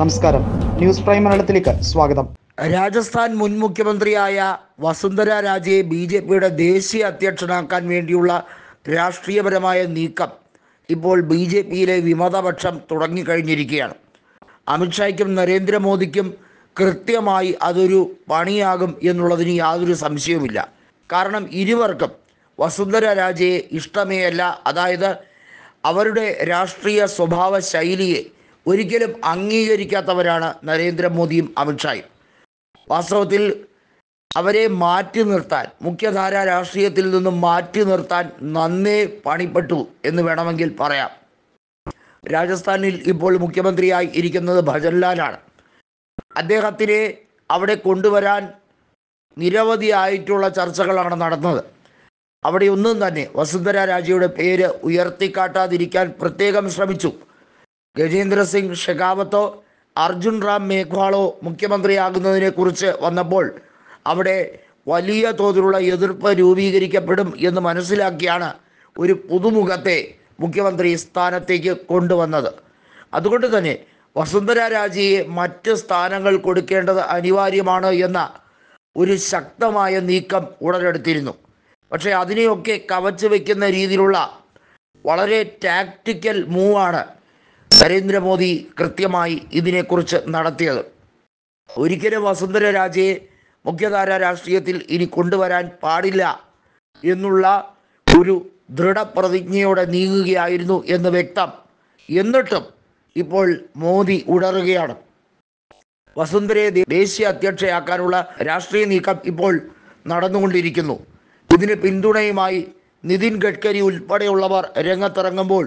നമസ്കാരം news prime മലയാളത്തിലേക്ക് സ്വാഗതം രാജസ്ഥാൻ മുൻ മുഖ്യമന്ത്രിയായ വസുന്ധര രാജയെ ബി ജെ പിയുടെ ദേശീയ അധ്യക്ഷനാക്കാൻ വേണ്ടിയുള്ള രാഷ്ട്രീയപരമായ നീക്കം ഇപ്പോൾ ബി ജെ പിയിലെ വിമതപക്ഷം തുടങ്ങിക്കഴിഞ്ഞിരിക്കുകയാണ് അമിത്ഷായ്ക്കും നരേന്ദ്രമോദിക്കും കൃത്യമായി അതൊരു പണിയാകും എന്നുള്ളതിന് യാതൊരു സംശയവുമില്ല കാരണം ഇരുവർക്കും വസുന്ധര രാജയെ ഇഷ്ടമേ അല്ല അതായത് അവരുടെ രാഷ്ട്രീയ സ്വഭാവ ശൈലിയെ ഒരിക്കലും അംഗീകരിക്കാത്തവരാണ് നരേന്ദ്രമോദിയും അമിത്ഷായും വാസ്തവത്തിൽ അവരെ മാറ്റി നിർത്താൻ മുഖ്യധാര രാഷ്ട്രീയത്തിൽ നിന്നും മാറ്റി നിർത്താൻ നന്നേ പണിപ്പെട്ടു എന്ന് വേണമെങ്കിൽ പറയാം രാജസ്ഥാനിൽ ഇപ്പോൾ മുഖ്യമന്ത്രിയായി ഇരിക്കുന്നത് ഭജൻലാലാണ് അദ്ദേഹത്തിനെ അവിടെ കൊണ്ടുവരാൻ നിരവധിയായിട്ടുള്ള ചർച്ചകളാണ് നടന്നത് അവിടെ ഒന്നും തന്നെ വസുന്ധര രാജയുടെ പേര് ഉയർത്തിക്കാട്ടാതിരിക്കാൻ പ്രത്യേകം ശ്രമിച്ചു ഗജേന്ദ്ര സിംഗ് ഷെഖാവത്തോ അർജുൻ റാം മേഘ്വാളോ മുഖ്യമന്ത്രിയാകുന്നതിനെ കുറിച്ച് വന്നപ്പോൾ അവിടെ വലിയ തോതിലുള്ള എതിർപ്പ് രൂപീകരിക്കപ്പെടും എന്ന് മനസ്സിലാക്കിയാണ് ഒരു പുതുമുഖത്തെ മുഖ്യമന്ത്രി സ്ഥാനത്തേക്ക് കൊണ്ടുവന്നത് അതുകൊണ്ട് തന്നെ വസുന്ധര രാജയെ മറ്റ് സ്ഥാനങ്ങൾ കൊടുക്കേണ്ടത് അനിവാര്യമാണ് എന്ന ഒരു ശക്തമായ നീക്കം ഉടലെടുത്തിരുന്നു പക്ഷേ അതിനെയൊക്കെ കവച്ചു വയ്ക്കുന്ന രീതിയിലുള്ള വളരെ ടാക്റ്റിക്കൽ മൂവാണ് നരേന്ദ്രമോദി കൃത്യമായി ഇതിനെക്കുറിച്ച് നടത്തിയത് ഒരിക്കലും വസുന്ധര രാജയെ മുഖ്യധാര രാഷ്ട്രീയത്തിൽ ഇനി കൊണ്ടുവരാൻ പാടില്ല എന്നുള്ള ഒരു ദൃഢപ്രതിജ്ഞയോടെ നീങ്ങുകയായിരുന്നു എന്ന് വ്യക്തം എന്നിട്ടും ഇപ്പോൾ മോദി ഉടറുകയാണ് വസുന്ധരയെ ദേ- ദേശീയ അധ്യക്ഷയാക്കാനുള്ള രാഷ്ട്രീയ നീക്കം ഇപ്പോൾ നടന്നുകൊണ്ടിരിക്കുന്നു ഇതിന് പിന്തുണയുമായി നിതിൻ ഗഡ്കരി ഉൾപ്പെടെയുള്ളവർ രംഗത്തിറങ്ങുമ്പോൾ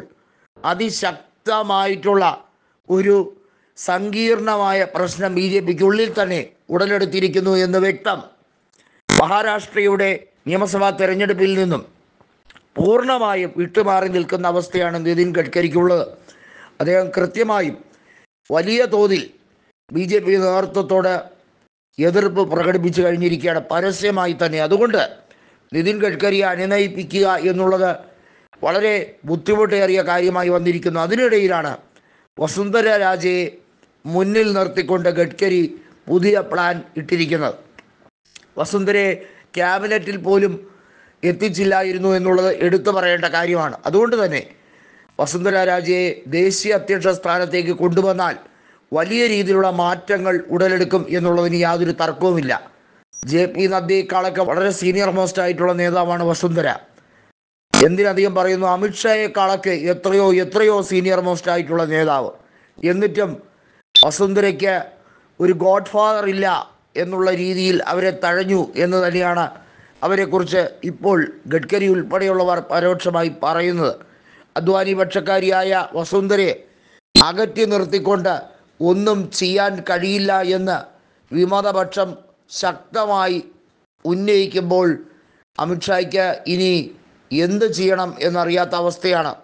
അതിശക്തമായിട്ടുള്ള ഒരു സങ്കീർണമായ പ്രശ്നം ബി ജെ പിക്കുള്ളിൽ തന്നെ ഉടലെടുത്തിരിക്കുന്നു എന്ന് വ്യക്തം മഹാരാഷ്ട്രയുടെ നിയമസഭാ തെരഞ്ഞെടുപ്പിൽ നിന്നും പൂർണ്ണമായും വിട്ടുമാറി നിൽക്കുന്ന അവസ്ഥയാണ് നിതിൻ ഗഡ്കരിക്കുള്ളത് അദ്ദേഹം കൃത്യമായും വലിയ തോതിൽ ബി ജെ പി നേതൃത്വത്തോട് എതിർപ്പ് പ്രകടിപ്പിച്ചു കഴിഞ്ഞിരിക്കുകയാണ് പരസ്യമായി തന്നെ അതുകൊണ്ട് നിതിൻ ഗഡ്കരിയെ അനുനയിപ്പിക്കുക എന്നുള്ളത് വളരെ ബുദ്ധിമുട്ടേറിയ കാര്യമായി വന്നിരിക്കുന്നു അതിനിടയിലാണ് വസുന്ധര രാജയെ മുന്നിൽ നിർത്തിക്കൊണ്ട് ഗഡ്കരി പുതിയ പ്ലാൻ ഇട്ടിരിക്കുന്നത് വസുന്ധരയെ ക്യാബിനറ്റിൽ പോലും എത്തിച്ചില്ലായിരുന്നു എന്നുള്ളത് എടുത്തു പറയേണ്ട കാര്യമാണ് അതുകൊണ്ട് തന്നെ വസുന്ധര രാജയെ ദേശീയ അധ്യക്ഷ സ്ഥാനത്തേക്ക് കൊണ്ടുവന്നാൽ വലിയ രീതിയിലുള്ള മാറ്റങ്ങൾ ഉടലെടുക്കും എന്നുള്ളതിന് യാതൊരു തർക്കവുമില്ല ജെ പി നദ്ദയേക്കാളൊക്കെ വളരെ സീനിയർ മോസ്റ്റ് ആയിട്ടുള്ള നേതാവാണ് വസുന്ധര എന്തിനധികം പറയുന്നു അമിത്ഷായെക്കാളൊക്കെ എത്രയോ എത്രയോ സീനിയർ മോസ്റ്റ് ആയിട്ടുള്ള നേതാവ് എന്നിട്ടും വസുന്ധരയ്ക്ക് ഒരു ഗോഡ് ഫാദർ ഇല്ല എന്നുള്ള രീതിയിൽ അവരെ തഴഞ്ഞു എന്ന് തന്നെയാണ് അവരെക്കുറിച്ച് ഇപ്പോൾ ഗഡ്കരി ഉൾപ്പെടെയുള്ളവർ പരോക്ഷമായി പറയുന്നത് അദ്വാനി പക്ഷക്കാരിയായ വസുന്ധരയെ അകറ്റി നിർത്തിക്കൊണ്ട് ഒന്നും ചെയ്യാൻ കഴിയില്ല എന്ന് വിമതപക്ഷം ശക്തമായി ഉന്നയിക്കുമ്പോൾ അമിത്ഷായ്ക്ക് ഇനി എന്ത് ചെയ്യണം എന്നറിയാത്ത അവസ്ഥയാണ്